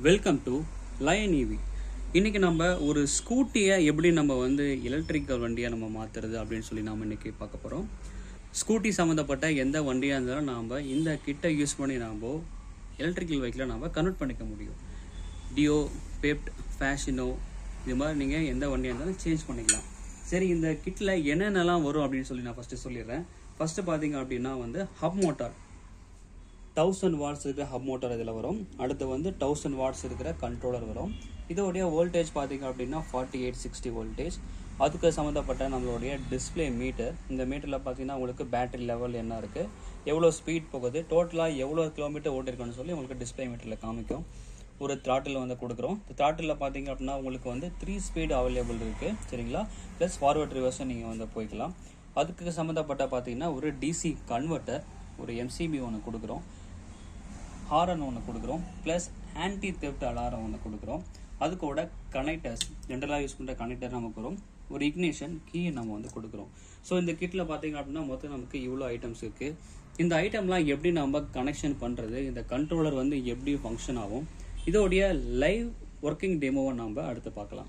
welcome to line EV இன்னைக்கு நம்ம ஒரு ஸ்கூட்டியை எப்படி நம்ம வந்து எலக்ட்ரிக்கல் வண்டியை நம்ம மாற்றுறது அப்படின்னு சொல்லி நாம் இன்னைக்கு பார்க்க போகிறோம் ஸ்கூட்டி சம்மந்தப்பட்ட எந்த வண்டியாக இருந்தாலும் நாம் இந்த கிட்டை யூஸ் பண்ணி நாம் எலக்ட்ரிக்கல் வெஹிக்கிளை நாம் கன்வெர்ட் பண்ணிக்க முடியும் டியோ பெப்ட் ஃபேஷினோ இது மாதிரி நீங்கள் எந்த வண்டியாக இருந்தாலும் சேஞ்ச் பண்ணிக்கலாம் சரி இந்த கிட்டில் என்னென்னலாம் வரும் அப்படின்னு சொல்லி நான் ஃபஸ்ட்டு சொல்லிடுறேன் ஃபஸ்ட்டு பார்த்தீங்க அப்படின்னா வந்து ஹப் மோட்டார் தௌசண்ட் வாட்ஸ் இருக்கிற ஹப் மோட்டார் இதில் வரும் அடுத்து வந்து தௌசண்ட் வாட்ஸ் இருக்கிற கண்ட்ரோலர் வரும் இதோடைய வோல்டேஜ் பார்த்தீங்க அப்படின்னா ஃபார்ட்டி எயிட் சிக்ஸ்டி வோல்டேஜ் அதுக்கு சம்மந்தப்பட்ட நம்மளுடைய டிஸ்பிளே மீட்டர் இந்த மீட்டரில் பார்த்தீங்கன்னா உங்களுக்கு பேட்டரி லெவல் என்ன இருக்குது எவ்வளோ ஸ்பீட் போகுது டோட்டலாக எவ்வளோ கிலோமீட்டர் ஓட்டிருக்குன்னு சொல்லி உங்களுக்கு டிஸ்பிளே மீட்டரில் காமிக்கும் ஒரு த்ராட்டில் வந்து கொடுக்குறோம் இந்த த்ராட்டில் பார்த்தீங்க அப்படின்னா உங்களுக்கு வந்து த்ரீ ஸ்பீட் அவைலபிள் இருக்குது சரிங்களா ப்ளஸ் ஃபார்வர்ட் ரிவர்ஸும் நீங்கள் வந்து போய்க்கலாம் அதுக்கு சம்மந்தப்பட்ட பார்த்தீங்கன்னா ஒரு டிசி கன்வெர்ட்டர் ஒரு எம்சிபி ஒன்று கொடுக்குறோம் ஹாரன் ஒன்று கொடுக்குறோம் ப்ளஸ் ஆன்டி தெப்ட் அலாரம் ஒன்று கொடுக்குறோம் அது கூட கனெக்டர்ஸ் ஜென்ரலாக யூஸ் பண்ணுற கனெக்டர் நமக்கு வரும் ஒரு இக்னிஷன் கீ நம்ம வந்து கொடுக்குறோம் ஸோ இந்த கிட்டில் பார்த்தீங்க அப்படின்னா மொத்தம் நமக்கு இவ்வளோ ஐட்டம்ஸ் இருக்குது இந்த ஐட்டம்லாம் எப்படி நம்ம கனெக்ஷன் பண்ணுறது இந்த கண்ட்ரோலர் வந்து எப்படி ஃபங்க்ஷன் ஆகும் இதோடைய லைவ் ஒர்க்கிங் டெமோவை நம்ம அடுத்து பார்க்கலாம்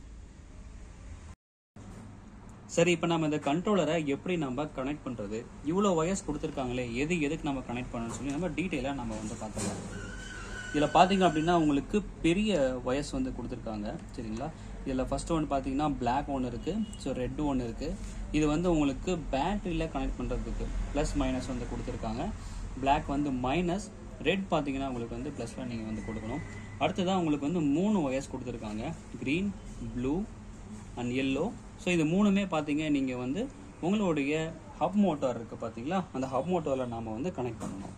சரி இப்போ நம்ம இந்த கண்ட்ரோலரை எப்படி நம்ம கனெக்ட் பண்ணுறது இவ்வளோ ஒயர்ஸ் கொடுத்துருக்காங்களே எது எதுக்கு நம்ம கனெக்ட் பண்ணணும்னு சொல்லி நம்ம டீட்டெயிலாக நம்ம வந்து பார்க்கலாம் இதில் பார்த்தீங்க அப்படின்னா உங்களுக்கு பெரிய ஒயர்ஸ் வந்து கொடுத்துருக்காங்க சரிங்களா இதில் ஃபர்ஸ்ட் ஒன்று பார்த்தீங்கன்னா பிளாக் ஒன்று இருக்குது ஸோ ரெட் ஒன்று இருக்குது இது வந்து உங்களுக்கு பேட்டரியில் கனெக்ட் பண்ணுறதுக்கு ப்ளஸ் மைனஸ் வந்து கொடுத்துருக்காங்க பிளாக் வந்து மைனஸ் ரெட் பார்த்தீங்கன்னா உங்களுக்கு வந்து ப்ளஸில் நீங்கள் வந்து கொடுக்கணும் அடுத்ததான் உங்களுக்கு வந்து மூணு ஒயர்ஸ் கொடுத்துருக்காங்க green blue and yellow so இது மூணுமே பார்த்தீங்க நீங்கள் வந்து உங்களுடைய ஹப் மோட்டார் இருக்குது பார்த்தீங்களா அந்த ஹப் மோட்டாரில் நாம் வந்து கனெக்ட் பண்ணணும்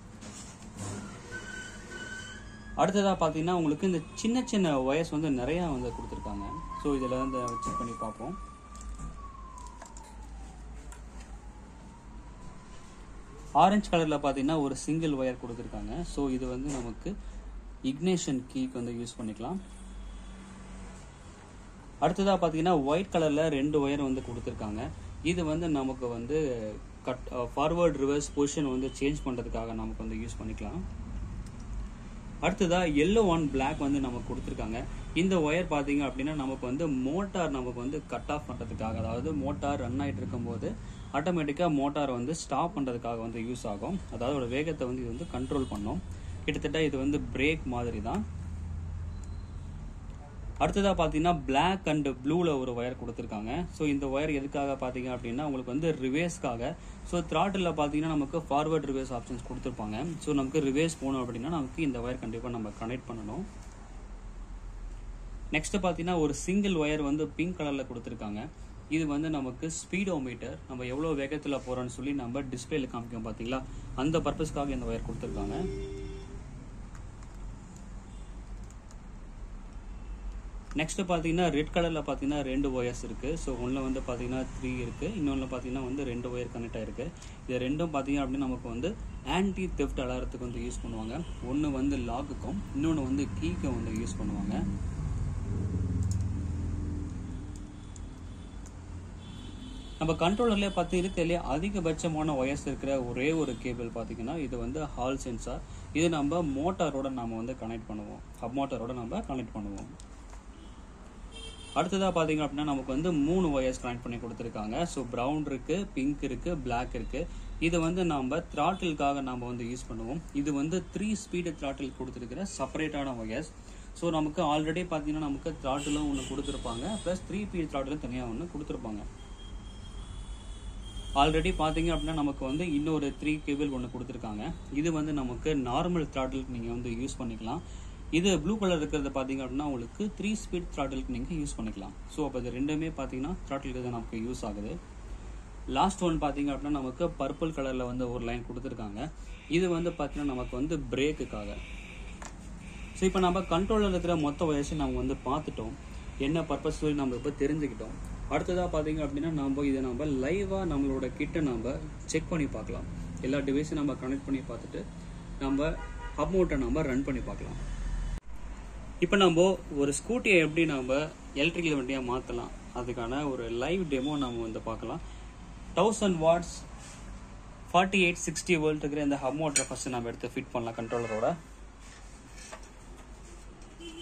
அடுத்ததாக பார்த்தீங்கன்னா உங்களுக்கு இந்த சின்ன சின்ன ஒயர்ஸ் வந்து நிறையா வந்து கொடுத்துருக்காங்க ஸோ இதில் வந்து செக் பண்ணி பார்ப்போம் ஆரஞ்சு கலரில் பார்த்தீங்கன்னா ஒரு சிங்கிள் ஒயர் கொடுத்துருக்காங்க ஸோ இது வந்து நமக்கு இக்னேஷன் கீக்கு வந்து யூஸ் பண்ணிக்கலாம் அடுத்ததாக பார்த்தீங்கன்னா ஒயிட் கலரில் ரெண்டு ஒயர் வந்து கொடுத்துருக்காங்க இது வந்து நமக்கு வந்து கட் ஃபார்வர்ட் ரிவர்ஸ் பொசிஷன் வந்து சேஞ்ச் பண்ணுறதுக்காக நமக்கு வந்து யூஸ் பண்ணிக்கலாம் அடுத்ததாக எல்லோ ஒன் பிளாக் வந்து நமக்கு கொடுத்துருக்காங்க இந்த ஒயர் பார்த்தீங்க அப்படின்னா நமக்கு வந்து மோட்டார் நமக்கு வந்து கட் ஆஃப் பண்ணுறதுக்காக அதாவது மோட்டார் ரன் ஆகிட்டு இருக்கும்போது ஆட்டோமேட்டிக்காக மோட்டார் வந்து ஸ்டாப் பண்ணுறதுக்காக வந்து யூஸ் ஆகும் அதாவது ஒரு வேகத்தை வந்து இது வந்து கண்ட்ரோல் பண்ணும் கிட்டத்தட்ட இது வந்து பிரேக் மாதிரி தான் அடுத்ததாக பார்த்தீங்கன்னா பிளாக் அண்ட் ப்ளூவில் ஒரு ஒயர் கொடுத்துருக்காங்க ஸோ இந்த ஒயர் எதுக்காக பார்த்தீங்க அப்படின்னா உங்களுக்கு வந்து ரிவேஸ்க்காக ஸோ த்ராட்டில் பார்த்தீங்கன்னா நமக்கு ஃபார்வர்ட் ரிவேஸ் ஆப்ஷன்ஸ் கொடுத்துருப்பாங்க ஸோ நமக்கு ரிவேஸ் போகணும் அப்படின்னா நமக்கு இந்த ஒயர் கண்டிப்பாக நம்ம கனெக்ட் பண்ணணும் நெக்ஸ்ட் பார்த்தீங்கன்னா ஒரு சிங்கிள் ஒயர் வந்து பிங்க் கலரில் கொடுத்துருக்காங்க இது வந்து நமக்கு ஸ்பீடோமீட்டர் நம்ம எவ்வளோ வேகத்தில் போகிறோன்னு சொல்லி நம்ம டிஸ்பிளேல காமிக்கும் பார்த்தீங்களா அந்த பர்பஸ்க்காக இந்த ஒயர் கொடுத்துருக்காங்க நெக்ஸ்ட் பார்த்தீங்கன்னா ரெட் கலரில் பார்த்தீங்கன்னா ரெண்டு ஒயர்ஸ் இருக்குது ஸோ ஒன்றில் வந்து பார்த்தீங்கன்னா த்ரீ இருக்குது இன்னொன்று பார்த்தீங்கன்னா வந்து ரெண்டு ஒயர் கனெக்ட் ஆயிருக்கு இது ரெண்டும் பார்த்தீங்க அப்படின்னா நமக்கு வந்து ஆன்டி தெஃப்ட் அலாரத்துக்கு வந்து யூஸ் பண்ணுவாங்க ஒன்று வந்து லாக்குக்கும் இன்னொன்று வந்து கீக்கும் வந்து யூஸ் பண்ணுவாங்க நம்ம கண்ட்ரோலர்லேயே பார்த்து இருக்கிறதுலே அதிகபட்சமான ஒயர்ஸ் இருக்கிற ஒரே ஒரு கேபிள் பார்த்தீங்கன்னா இது வந்து ஹால் சென்சார் இது நம்ம மோட்டாரோட நம்ம வந்து கனெக்ட் பண்ணுவோம் ஹப் மோட்டாரோட நம்ம கனெக்ட் பண்ணுவோம் அடுத்ததாக பார்த்தீங்க அப்படின்னா நமக்கு வந்து மூணு ஒயர்ஸ் கனெக்ட் பண்ணி கொடுத்துருக்காங்க ஸோ ப்ரௌன் இருக்குது பிங்க் இருக்குது பிளாக் இருக்குது இது வந்து நம்ம த்ராட்டிலுக்காக நம்ம வந்து யூஸ் பண்ணுவோம் இது வந்து த்ரீ ஸ்பீடு த்ராட்டில் கொடுத்துருக்கிற செப்பரேட்டான ஒயர்ஸ் ஸோ நமக்கு ஆல்ரெடி பார்த்தீங்கன்னா நமக்கு த்ராட்டிலும் ஒன்று கொடுத்துருப்பாங்க ப்ளஸ் த்ரீ ஸ்பீட் த்ராட்டிலும் தனியாக ஒன்று கொடுத்துருப்பாங்க ஆல்ரெடி பார்த்தீங்க அப்படின்னா நமக்கு வந்து இன்னொரு த்ரீ கேபிள் ஒன்று கொடுத்துருக்காங்க இது வந்து நமக்கு நார்மல் த்ராட்டிலுக்கு நீங்கள் வந்து யூஸ் பண்ணிக்கலாம் இது ப்ளூ கலர் இருக்கிறத பார்த்தீங்க அப்படின்னா உங்களுக்கு த்ரீ ஸ்பீட் த்ராட்டிலுக்கு நீங்கள் யூஸ் பண்ணிக்கலாம் ஸோ அப்போ இது ரெண்டுமே பார்த்தீங்கன்னா த்ராட்டிலுக்கு தான் நமக்கு யூஸ் ஆகுது லாஸ்ட் ஒன் பார்த்தீங்க அப்படின்னா நமக்கு பர்பிள் கலரில் வந்து ஒரு லைன் கொடுத்துருக்காங்க இது வந்து பார்த்தீங்கன்னா நமக்கு வந்து பிரேக்குக்காக ஸோ இப்போ நம்ம கண்ட்ரோலில் இருக்கிற மொத்த வயசு நம்ம வந்து பார்த்துட்டோம் என்ன பர்பஸ் சொல்லி நம்ம இப்போ தெரிஞ்சுக்கிட்டோம் அடுத்ததாக பார்த்தீங்க அப்படின்னா நம்ம இதை நம்ம லைவாக நம்மளோட கிட்ட நம்ம செக் பண்ணி பார்க்கலாம் எல்லா டிவைஸும் நம்ம கனெக்ட் பண்ணி பார்த்துட்டு நம்ம ஹப் மோட்டை நம்ம ரன் பண்ணி பார்க்கலாம் இப்போ நம்ம ஒரு ஸ்கூட்டியை எப்படி நம்ம எலக்ட்ரிக்கல் வண்டியாக மாற்றலாம் அதுக்கான ஒரு லைவ் டெமோ நம்ம வந்து பார்க்கலாம் thousand watts forty eight sixty volt இருக்கிற இந்த ஹப் மோட்டரை ஃபஸ்ட்டு நம்ம எடுத்து ஃபிட் பண்ணலாம் கண்ட்ரோலரோட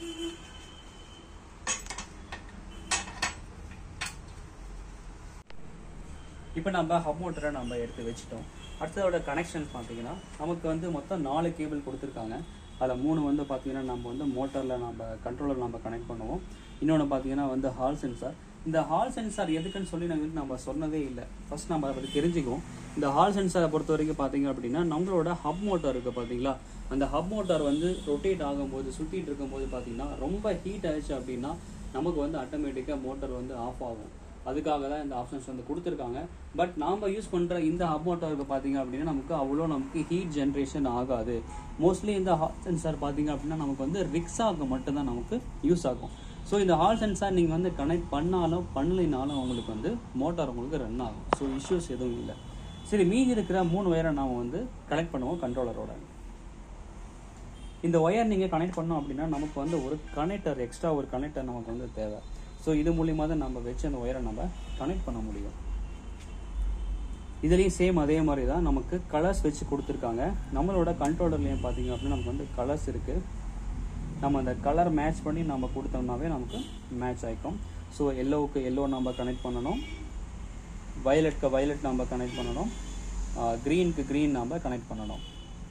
இப்போ நம்ம ஹப் மோட்டரை நம்ம எடுத்து வச்சுட்டோம் அடுத்ததோட கனெக்ஷன் பார்த்தீங்கன்னா நமக்கு வந்து மொத்தம் நாலு கேபிள் கொடுத்துருக்காங்க அதில் மூணு வந்து பார்த்தீங்கன்னா நம்ம வந்து மோட்டரில் நம்ம கண்ட்ரோலர் நம்ம கனெக்ட் பண்ணுவோம் இன்னொன்று பார்த்தீங்கன்னா வந்து ஹால் சென்சார் இந்த ஹால் சென்சார் எதுக்குன்னு சொல்லி நாங்கள் வந்து நம்ம சொன்னதே இல்லை ஃபர்ஸ்ட் நம்ம அதை பற்றி தெரிஞ்சுக்குவோம் இந்த ஹால் சென்சாரை பொறுத்த வரைக்கும் பார்த்தீங்க அப்படின்னா நம்மளோட ஹப் மோட்டார் இருக்குது பார்த்தீங்களா அந்த ஹப் மோட்டார் வந்து ரொட்டேட் ஆகும்போது சுற்றிட்டு இருக்கும்போது பார்த்தீங்கன்னா ரொம்ப ஹீட் ஆயிடுச்சு அப்படின்னா நமக்கு வந்து ஆட்டோமேட்டிக்காக மோட்டார் வந்து ஆஃப் ஆகும் அதுக்காக தான் இந்த ஆப்ஷன்ஸ் வந்து கொடுத்துருக்காங்க பட் நாம் யூஸ் பண்ணுற இந்த ஹப் மோட்டாருக்கு பார்த்தீங்க அப்படின்னா நமக்கு அவ்வளோ நமக்கு ஹீட் ஜென்ரேஷன் ஆகாது மோஸ்ட்லி இந்த ஹால் சென்சார் பார்த்தீங்க அப்படின்னா நமக்கு வந்து ரிக்ஸாக்கு மட்டும்தான் நமக்கு யூஸ் ஆகும் ஸோ இந்த ஹால் சென்சார் நீங்கள் வந்து கனெக்ட் பண்ணாலும் பண்ணலைனாலும் உங்களுக்கு வந்து மோட்டார் உங்களுக்கு ரன் ஆகும் ஸோ இஷ்யூஸ் எதுவும் இல்லை சரி மீதி இருக்கிற மூணு ஒயரை நாம் வந்து கனெக்ட் பண்ணுவோம் கண்ட்ரோலரோட இந்த ஒயர் நீங்கள் கனெக்ட் பண்ணோம் அப்படின்னா நமக்கு வந்து ஒரு கனெக்டர் எக்ஸ்ட்ரா ஒரு கனெக்டர் நமக்கு வந்து தேவை ஸோ இது மூலியமாக தான் நம்ம வச்சு அந்த ஒயரை நம்ம கனெக்ட் பண்ண முடியும் இதுலேயும் சேம் அதே மாதிரி தான் நமக்கு கலர்ஸ் வச்சு கொடுத்துருக்காங்க நம்மளோட கண்ட்ரோலர்லேயும் பார்த்தீங்க அப்படின்னா நமக்கு வந்து கலர்ஸ் இருக்குது நம்ம அந்த கலர் மேட்ச் பண்ணி நம்ம கொடுத்தோம்னாவே நமக்கு மேட்ச் ஆகிக்கும் ஸோ எல்லோவுக்கு எல்லோ நம்ம கனெக்ட் பண்ணணும் வயலட்க்கு வயலட் நம்ம கனெக்ட் பண்ணணும் க்ரீனுக்கு க்ரீன் நம்ம கனெக்ட் பண்ணணும்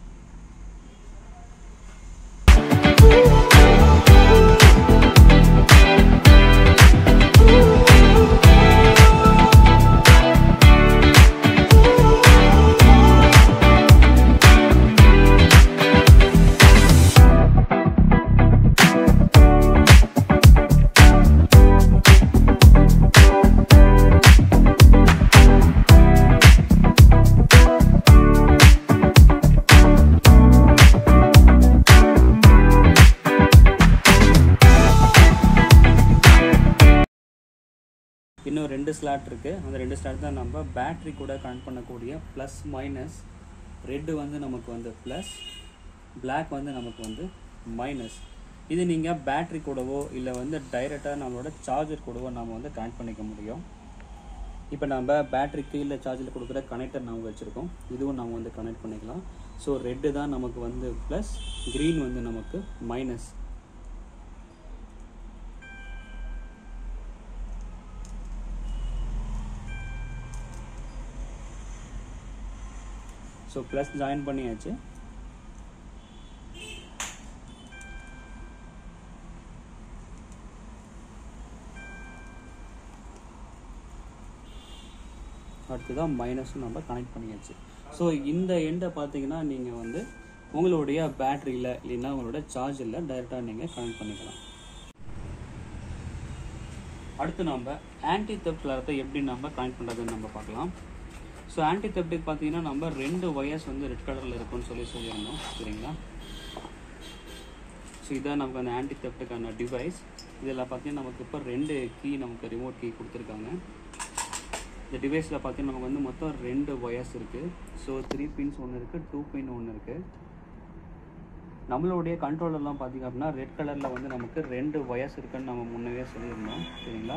இன்னும் ரெண்டு ஸ்லாட் இருக்குது அந்த ரெண்டு ஸ்லாட் தான் நம்ம பேட்ரி கூட கனெக்ட் பண்ணக்கூடிய ப்ளஸ் மைனஸ் ரெட்டு வந்து நமக்கு வந்து ப்ளஸ் Black வந்து நமக்கு வந்து மைனஸ் இது நீங்கள் பேட்ரி கூடவோ இல்லை வந்து டைரெக்டாக நம்மளோட சார்ஜர் கூடவோ நம்ம வந்து கனெக்ட் பண்ணிக்க முடியும் இப்போ நம்ம பேட்டரிக்கு இல்லை சார்ஜில் கொடுக்குற கனெக்டர் நம்ம வச்சுருக்கோம் இதுவும் நம்ம வந்து கனெக்ட் பண்ணிக்கலாம் ஸோ ரெட்டு தான் நமக்கு வந்து ப்ளஸ் க்ரீன் வந்து நமக்கு மைனஸ் ஸோ ப்ளஸ் ஜாயின் பண்ணியாச்சு அடுத்ததான் மைனஸும் நம்ம கனெக்ட் பண்ணியாச்சு ஸோ இந்த எண்டை பார்த்தீங்கன்னா நீங்கள் வந்து உங்களுடைய பேட்டரியில் இல்லைன்னா உங்களோட சார்ஜரில் டைரெக்டாக நீங்கள் கனெக்ட் பண்ணிக்கலாம் அடுத்து நம்ம ஆன்டி தெப்ட் கலரத்தை எப்படி நம்ம கனெக்ட் பண்ணுறதுன்னு நம்ம பார்க்கலாம் ஸோ ஆன்டி தெப்டுக்கு பார்த்தீங்கன்னா நம்ம ரெண்டு ஒயர்ஸ் வந்து ரெட் கலரில் இருக்கும்னு சொல்லி சொல்லியிருந்தோம் சரிங்களா ஸோ இதான் நமக்கு அந்த ஆன்டி தெப்டுக்கான டிவைஸ் இதில் பார்த்தீங்கன்னா நமக்கு இப்போ ரெண்டு கீ நமக்கு ரிமோட் கீ கொடுத்துருக்காங்க இந்த டிவைஸில் பார்த்தீங்கன்னா நமக்கு வந்து மொத்தம் ரெண்டு ஒயர்ஸ் இருக்குது ஸோ த்ரீ பின்ஸ் ஒன்று இருக்குது டூ பின் ஒன்று இருக்குது நம்மளுடைய கண்ட்ரோலர்லாம் பார்த்தீங்க அப்படின்னா ரெட் கலரில் வந்து நமக்கு ரெண்டு ஒயர்ஸ் இருக்குன்னு நம்ம முன்னவே சொல்லியிருந்தோம் சரிங்களா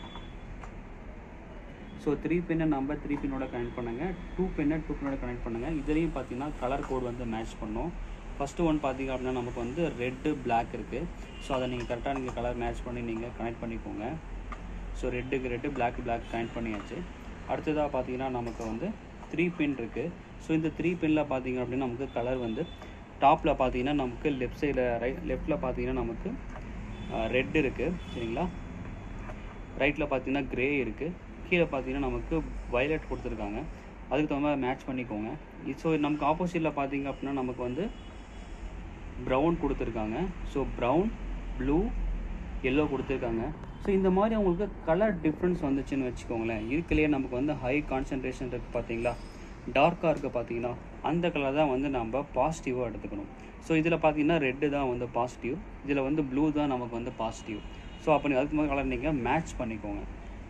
ஸோ த்ரீ பின்னை நம்ம த்ரீ பின்னோட கனெக்ட் பண்ணுங்க டூ பின்னை டூ பின்னோட கனெக்ட் பண்ணுங்க இதுலேயும் பார்த்தீங்கன்னா கலர் கோட் வந்து மேட்ச் பண்ணோம் ஃபஸ்ட்டு ஒன் பார்த்தீங்க அப்படின்னா நமக்கு வந்து ரெட்டு பிளாக் இருக்குது ஸோ அதை நீங்கள் கரெக்டாக நீங்கள் கலர் மேட்ச் பண்ணி நீங்கள் கனெக்ட் பண்ணிக்கோங்க ஸோ ரெட்டுக்கு ரெட்டு பிளாக் பிளாக் கனெக்ட் பண்ணியாச்சு அடுத்ததாக பார்த்தீங்கன்னா நமக்கு வந்து த்ரீ பின் இருக்குது ஸோ இந்த த்ரீ பின்னில் பார்த்தீங்க அப்படின்னா நமக்கு கலர் வந்து டாப்பில் பார்த்தீங்கன்னா நமக்கு லெஃப்ட் சைடில் ரைட் லெஃப்ட்டில் பார்த்தீங்கன்னா நமக்கு ரெட் இருக்குது சரிங்களா ரைட்டில் பார்த்தீங்கன்னா க்ரே இருக்குது கீழே பார்த்தீங்கன்னா நமக்கு வயலட் கொடுத்துருக்காங்க அதுக்கு தகுந்த மாதிரி மேட்ச் பண்ணிக்கோங்க ஸோ நமக்கு ஆப்போசிட்டில் பார்த்தீங்க அப்படின்னா நமக்கு வந்து ப்ரௌன் கொடுத்துருக்காங்க ஸோ ப்ரௌன் ப்ளூ எல்லோ கொடுத்துருக்காங்க ஸோ இந்த மாதிரி உங்களுக்கு கலர் டிஃப்ரென்ஸ் வந்துச்சுன்னு வச்சுக்கோங்களேன் இதுக்குள்ளேயே நமக்கு வந்து ஹை கான்சன்ட்ரேஷன் இருக்குது பார்த்தீங்களா டார்க்காக இருக்குது பார்த்தீங்கன்னா அந்த கலர் தான் வந்து நம்ம பாசிட்டிவாக எடுத்துக்கணும் ஸோ இதில் பார்த்தீங்கன்னா ரெட்டு தான் வந்து பாசிட்டிவ் இதில் வந்து ப்ளூ தான் நமக்கு வந்து பாசிட்டிவ் ஸோ அப்போ நீ அதுக்கு மாதிரி கலர் நீங்கள் மேட்ச் பண்ணிக்கோங்க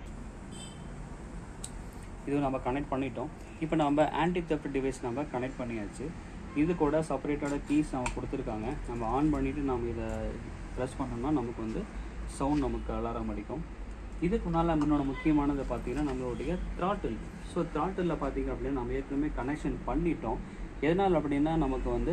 இது நம்ம கனெக்ட் பண்ணிட்டோம் இப்போ நம்ம ஆன்டி தெஃப்ட் டிவைஸ் நம்ம கனெக்ட் பண்ணியாச்சு இது கூட செப்பரேட்டோட கீஸ் நம்ம கொடுத்துருக்காங்க நம்ம ஆன் பண்ணிவிட்டு நம்ம இதை ப்ரெஸ் பண்ணோம்னா நமக்கு வந்து சவுண்ட் நமக்கு அலாரம் அடிக்கும் இதுக்கு முன்னால் இன்னொன்று முக்கியமானது பார்த்தீங்கன்னா நம்மளுடைய த்ராட்டில் ஸோ த்ராட்டிலில் பார்த்தீங்க அப்படின்னா நம்ம ஏற்கனவே கனெக்ஷன் பண்ணிட்டோம் எதனால் அப்படின்னா நமக்கு வந்து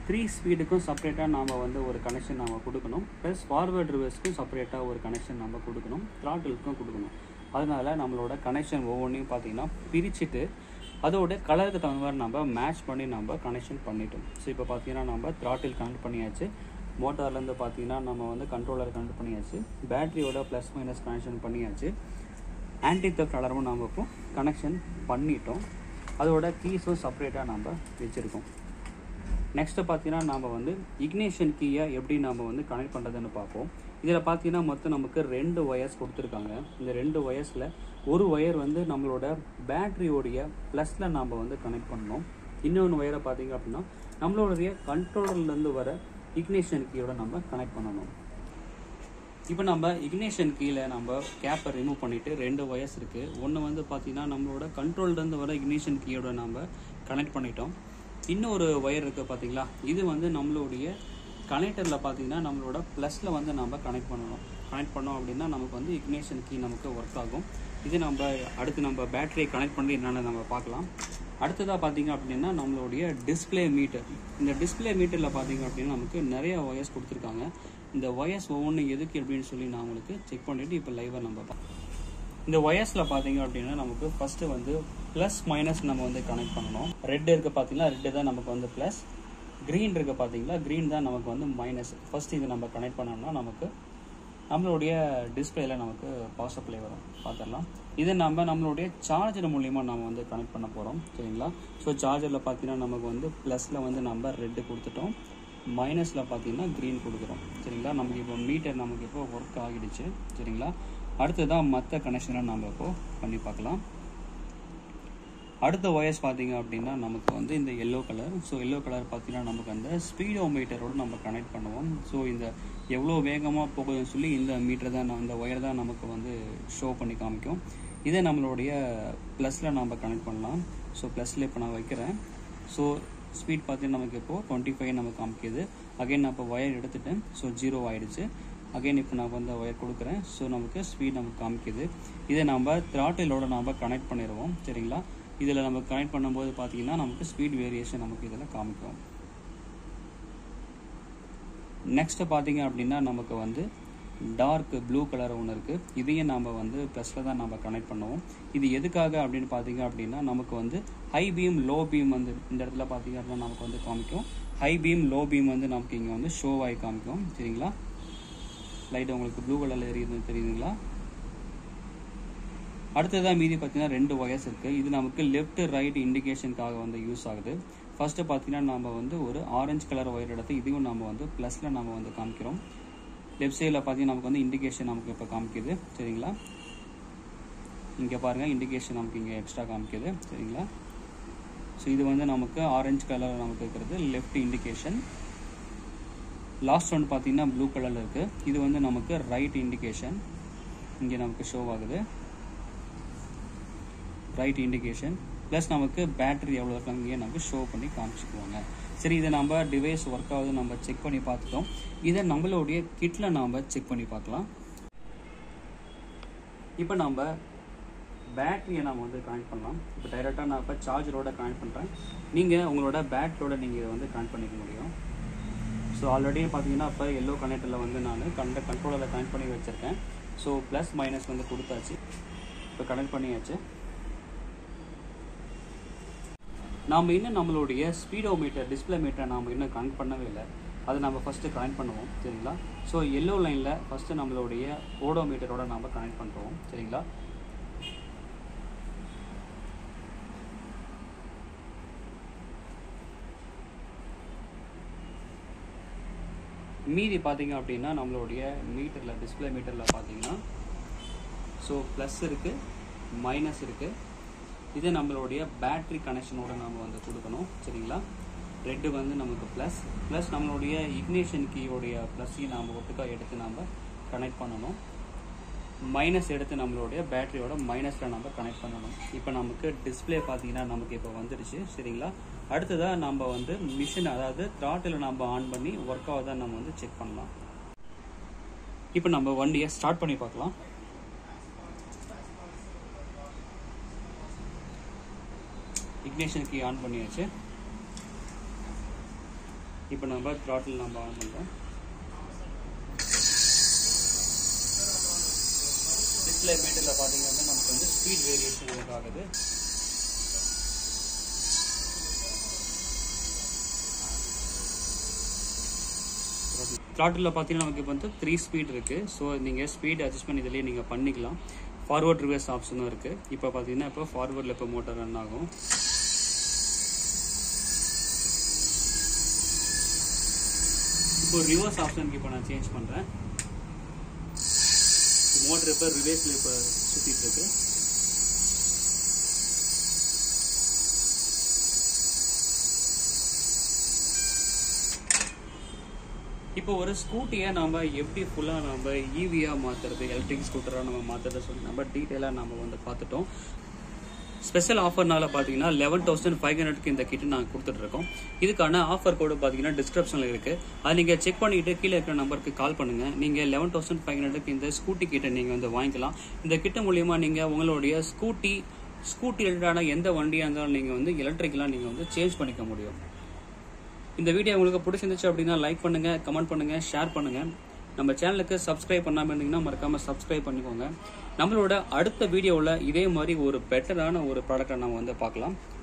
த்ரீ ஸ்பீடுக்கும் செப்பரேட்டாக நாம் வந்து ஒரு கனெக்ஷன் நாம் கொடுக்கணும் ப்ளஸ் ஃபார்வேர்ட் ரிவர்ஸ்க்கும் செப்பரேட்டாக ஒரு கனெக்ஷன் நம்ம கொடுக்கணும் த்ராட்டிலுக்கும் கொடுக்கணும் அதனால நம்மளோட கனெக்ஷன் ஒவ்வொன்றையும் பார்த்தீங்கன்னா பிரிச்சுட்டு அதோட கலருக்கு தகுந்த மாதிரி நம்ம மேட்ச் பண்ணி நம்ம கனெக்ஷன் பண்ணிட்டோம் ஸோ இப்போ பார்த்தீங்கன்னா நம்ம த்ராட்டில் கனெக்ட் பண்ணியாச்சு மோட்டார்லேருந்து பார்த்தீங்கன்னா நம்ம வந்து கண்ட்ரோலர் கனெக்ட் பண்ணியாச்சு பேட்டரியோட ப்ளஸ் மைனஸ் கனெக்ஷன் பண்ணியாச்சு ஆன்டி தஃப்ட் அலாரமும் நம்ம இப்போ கனெக்ஷன் பண்ணிட்டோம் அதோட கீஸும் செப்பரேட்டாக நம்ம வச்சுருக்கோம் நெக்ஸ்ட்டு பார்த்தீங்கன்னா நாம் வந்து இக்னேஷன் கீயை எப்படி நாம் வந்து கனெக்ட் பண்ணுறதுன்னு பார்ப்போம் இதில் பார்த்தீங்கன்னா மொத்தம் நமக்கு ரெண்டு ஒயர்ஸ் கொடுத்துருக்காங்க இந்த ரெண்டு ஒயர்ஸில் ஒரு ஒயர் வந்து நம்மளோட பேட்டரியோடைய ப்ளஸில் நாம் வந்து கனெக்ட் பண்ணணும் இன்னொன்று ஒயரை பார்த்தீங்க அப்படின்னா நம்மளுடைய கண்ட்ரோலர்லேருந்து வர இக்னேஷன் கீயோட நம்ம கனெக்ட் பண்ணணும் இப்போ நம்ம இக்னேஷன் கீழே நம்ம கேப்பை ரிமூவ் பண்ணிவிட்டு ரெண்டு ஒயர்ஸ் இருக்குது ஒன்று வந்து பார்த்தீங்கன்னா நம்மளோட கண்ட்ரோல்லேருந்து வர இக்னேஷன் கீயோட நம்ம கனெக்ட் பண்ணிட்டோம் இன்னொரு ஒயர் இருக்குது பார்த்தீங்களா இது வந்து நம்மளுடைய கனெக்டரில் பார்த்தீங்கன்னா நம்மளோட ப்ளஸில் வந்து நம்ம கனெக்ட் பண்ணணும் கனெக்ட் பண்ணோம் அப்படின்னா நமக்கு வந்து இக்னேஷன் கீ நமக்கு ஒர்க் ஆகும் இது நம்ம அடுத்து நம்ம பேட்டரியை கனெக்ட் பண்ணி என்னென்னு நம்ம பார்க்கலாம் அடுத்ததாக பார்த்தீங்க அப்படின்னா நம்மளுடைய டிஸ்பிளே மீட்டர் இந்த டிஸ்பிளே மீட்டரில் பார்த்தீங்க அப்படின்னா நமக்கு நிறைய ஒயர்ஸ் கொடுத்துருக்காங்க இந்த ஒயர்ஸ் ஒவ்வொன்றும் எதுக்கு அப்படின்னு சொல்லி நான் உங்களுக்கு செக் பண்ணிவிட்டு இப்போ லைவாக நம்ம பார்க்கலாம் இந்த ஒயர்ஸில் பார்த்தீங்க அப்படின்னா நமக்கு ஃபஸ்ட்டு வந்து ப்ளஸ் மைனஸ் நம்ம வந்து கனெக்ட் பண்ணணும் ரெட் இருக்க பார்த்தீங்கன்னா ரெட்டு தான் நமக்கு வந்து ப்ளஸ் க்ரீன் இருக்க பார்த்தீங்களா க்ரீன் தான் நமக்கு வந்து மைனஸ் ஃபர்ஸ்ட் இது நம்ம கனெக்ட் பண்ணோம்னா நமக்கு நம்மளுடைய டிஸ்பிளேல நமக்கு பவர் சப்ளை வரும் பார்த்துடலாம் இதை நம்ம நம்மளுடைய சார்ஜர் மூலியமா நம்ம வந்து கனெக்ட் பண்ண போகிறோம் சரிங்களா ஸோ சார்ஜரில் பார்த்தீங்கன்னா நமக்கு வந்து ப்ளஸில் வந்து நம்ம ரெட்டு கொடுத்துட்டோம் மைனஸில் பார்த்தீங்கன்னா க்ரீன் கொடுக்குறோம் சரிங்களா நமக்கு இப்போ மீட்டர் நமக்கு இப்போ ஒர்க் ஆகிடுச்சு சரிங்களா அடுத்ததான் மற்ற கனெக்ஷனை நம்ம இப்போ பண்ணி பார்க்கலாம் அடுத்த ஒயர்ஸ் பார்த்தீங்க அப்படின்னா நமக்கு வந்து இந்த yellow colour so yellow colour பார்த்தீங்கன்னா நமக்கு அந்த ஸ்பீடோ மீட்டரோட நம்ம கனெக்ட் பண்ணுவோம் ஸோ இந்த எவ்வளோ வேகமாக போகுதுன்னு சொல்லி இந்த மீட்டர் தான் இந்த ஒயர் தான் நமக்கு வந்து ஷோ பண்ணி காமிக்கும் இதை நம்மளுடைய ப்ளஸில் நம்ம கனெக்ட் பண்ணலாம் ஸோ ப்ளஸில் இப்போ நான் வைக்கிறேன் ஸோ ஸ்பீட் பார்த்தீங்கன்னா நமக்கு இப்போது டுவெண்ட்டி ஃபைவ் நமக்கு காமிக்குது அகைன் நான் இப்போ ஒயர் எடுத்துட்டேன் ஸோ ஜீரோ ஆயிடுச்சு அகைன் இப்போ நான் வந்து ஒயர் கொடுக்குறேன் ஸோ நமக்கு ஸ்பீட் நமக்கு காமிக்குது இதை நம்ம த்ராட்டிலோட நம்ம கனெக்ட் பண்ணிடுவோம் சரிங்களா இதில் நம்ம கனெக்ட் பண்ணும்போது பார்த்தீங்கன்னா நமக்கு ஸ்பீட் வேரியேஷன் நமக்கு இதில் காமிக்கும் நெக்ஸ்ட் பார்த்தீங்க அப்படின்னா நமக்கு வந்து டார்க் ப்ளூ கலர் ஒன்று இருக்குது இதையும் நம்ம வந்து ப்ளஸில் தான் நம்ம கனெக்ட் பண்ணுவோம் இது எதுக்காக அப்படின்னு பார்த்தீங்க அப்படின்னா நமக்கு வந்து ஹை பீம் லோ பீம் வந்து இந்த இடத்துல பார்த்தீங்க அப்படின்னா நமக்கு வந்து காமிக்கும் ஹை பீம் லோ பீம் வந்து நமக்கு இங்கே வந்து ஷோ ஆகி காமிக்கும் சரிங்களா லைட் உங்களுக்கு ப்ளூ கலரில் எரியுது தெரியுதுங்களா அடுத்ததாக மீதி பார்த்தீங்கன்னா ரெண்டு ஒயர்ஸ் இருக்குது இது நமக்கு லெஃப்ட் ரைட் இண்டிகேஷனுக்காக வந்து யூஸ் ஆகுது ஃபர்ஸ்ட்டு பார்த்தீங்கன்னா நம்ம வந்து ஒரு ஆரஞ்சு கலர் ஒயர் எடுத்து இதுவும் நம்ம வந்து ப்ளஸில் நம்ம வந்து காமிக்கிறோம் லெஃப்ட் சைடில் பார்த்தீங்கன்னா நமக்கு வந்து இண்டிகேஷன் நமக்கு இப்போ காமிக்குது சரிங்களா இங்கே பாருங்கள் இண்டிகேஷன் நமக்கு இங்கே எக்ஸ்ட்ரா காமிக்குது சரிங்களா ஸோ இது வந்து நமக்கு ஆரஞ்சு கலர் நமக்கு இருக்கிறது லெஃப்ட் இண்டிகேஷன் லாஸ்ட் ஒன் பார்த்தீங்கன்னா ப்ளூ கலரில் இருக்குது இது வந்து நமக்கு ரைட் இண்டிகேஷன் இங்கே நமக்கு ஷோ ஆகுது ரைட் இண்டிகேஷன் ப்ளஸ் நமக்கு பேட்டரி எவ்வளோ இருக்காங்க நமக்கு ஷோ பண்ணி காமிச்சுக்குவாங்க சரி இதை நம்ம டிவைஸ் ஒர்க் ஆகுது நம்ம செக் பண்ணி பார்த்துட்டோம் இதை நம்மளுடைய கிட்டில் நாம் செக் பண்ணி பார்க்கலாம் இப்போ நம்ம பேட்டரியை நம்ம வந்து கனெக்ட் பண்ணலாம் இப்போ டைரெக்டாக நான் இப்போ சார்ஜரோட கனெக்ட் பண்ணுறேன் நீங்கள் உங்களோட பேட்டரியோட நீங்கள் இதை வந்து கனெக்ட் பண்ணிக்க முடியும் ஸோ ஆல்ரெடி பார்த்தீங்கன்னா இப்போ எல்லோ கனெக்டரில் வந்து நான் கண்ட கண்ட்ரோலரில் கனெக்ட் பண்ணி வச்சுருக்கேன் ஸோ ப்ளஸ் மைனஸ் வந்து கொடுத்தாச்சு இப்போ கனெக்ட் பண்ணியாச்சு நாம் இன்னும் நம்மளுடைய ஸ்பீடோ மீட்டர் டிஸ்பிளே மீட்டரை நாம் இன்னும் கனெக்ட் பண்ணவே இல்லை அதை நம்ம ஃபஸ்ட்டு கனெக்ட் பண்ணுவோம் சரிங்களா ஸோ எல்லோ லைனில் ஃபஸ்ட்டு நம்மளுடைய ஓடோ மீட்டரோட நாம் கனெக்ட் பண்ணுறோம் சரிங்களா மீதி பார்த்தீங்க அப்படின்னா நம்மளுடைய மீட்டரில் டிஸ்பிளே மீட்டரில் பார்த்தீங்கன்னா ஸோ ப்ளஸ் இருக்குது மைனஸ் இருக்குது இது நம்மளுடைய பேட்ரி கனெக்ஷனோட நம்ம வந்து கொடுக்கணும் சரிங்களா ரெட்டு வந்து நமக்கு ப்ளஸ் ப்ளஸ் நம்மளுடைய இக்னேஷன் கீயோடைய ப்ளஸ்ஸையும் நாம் ஒட்டுக்கா எடுத்து நம்ம கனெக்ட் பண்ணணும் மைனஸ் எடுத்து நம்மளுடைய பேட்டரியோட மைனஸில் நம்ம கனெக்ட் பண்ணணும் இப்போ நமக்கு டிஸ்பிளே பார்த்தீங்கன்னா நமக்கு இப்போ வந்துடுச்சு சரிங்களா அடுத்ததாக நம்ம வந்து மிஷின் அதாவது த்ராட்டில் நம்ம ஆன் பண்ணி ஒர்க் ஆகுதா நம்ம வந்து செக் பண்ணலாம் இப்போ நம்ம வண்டியை ஸ்டார்ட் பண்ணி பார்க்கலாம் இக்னேஷன் கீ ஆன் பண்ணியாச்சு இப்போ நம்ம த்ராட்டில் நம்ம ஆன் பண்ணுறோம் டிஸ்பிளே மீட்டரில் பார்த்தீங்கன்னா நமக்கு வந்து ஸ்பீட் வேரியேஷன் எனக்கு ஆகுது த்ராட்டில் பார்த்தீங்கன்னா நமக்கு இப்போ வந்து த்ரீ ஸ்பீட் இருக்குது ஸோ நீங்கள் ஸ்பீட் அட்ஜஸ்ட்மெண்ட் இதிலேயே நீங்கள் பண்ணிக்கலாம் ஃபார்வர்ட் ரிவர்ஸ் ஆப்ஷனும் இருக்குது இப்போ பார்த்தீங்கன்னா இப்போ ஃபார்வர்டில் இப்போ மோட்டர் ரன் ஆகும் இப்போ ரிவர்ஸ் ஆப்ஷனுக்கு இப்போ நான் சேஞ்ச் பண்ணுறேன் மோட்டர் இப்போ ரிவர்ஸில் இப்போ சுற்றிட்டு இருக்கு இப்போ ஒரு ஸ்கூட்டியை நம்ம எப்படி ஃபுல்லாக நம்ம ஈவியாக மாற்றுறது எலக்ட்ரிக் ஸ்கூட்டராக நம்ம மாற்றுறது சொல்லி நம்ம டீட்டெயிலாக நம்ம வந்து பார்த்துட்டோம் ஸ்பெஷல் ஆஃபர்னால பார்த்தீங்கன்னா லெவன் தௌசண்ட் ஃபைவ் ஹண்ட்ரட்க்கு இந்த கிட்ட நாங்கள் கொடுத்துட்ருக்கோம் இதுக்கான ஆஃபர் கோடு பார்த்தீங்கன்னா டிஸ்கிரிப்ஷனில் இருக்குது அது நீங்கள் செக் பண்ணிவிட்டு கீழே இருக்கிற நம்பருக்கு கால் பண்ணுங்கள் நீங்கள் லெவன் தௌசண்ட் ஃபைவ் ஹண்ட்ரட்க்கு இந்த ஸ்கூட்டி கிட்ட நீங்கள் வந்து வாங்கிக்கலாம் இந்த கிட்ட மூலியமாக நீங்கள் உங்களுடைய ஸ்கூட்டி ஸ்கூட்டி ரிலேட்டடான எந்த வண்டியாக இருந்தாலும் நீங்கள் வந்து எலக்ட்ரிக்கெலாம் நீங்கள் வந்து சேஞ்ச் பண்ணிக்க முடியும் இந்த வீடியோ உங்களுக்கு பிடிச்சிருந்துச்சு அப்படின்னா லைக் பண்ணுங்க கமெண்ட் பண்ணுங்க ஷேர் பண்ணுங்க நம்ம சேனலுக்கு சப்ஸ்கிரைப் பண்ணாம இருந்தீங்கன்னா மறக்காம சப்ஸ்கிரைப் பண்ணிக்கோங்க நம்மளோட அடுத்த வீடியோவில் இதே மாதிரி ஒரு பெட்டரான ஒரு ப்ராடக்டை நம்ம வந்து பார்க்கலாம்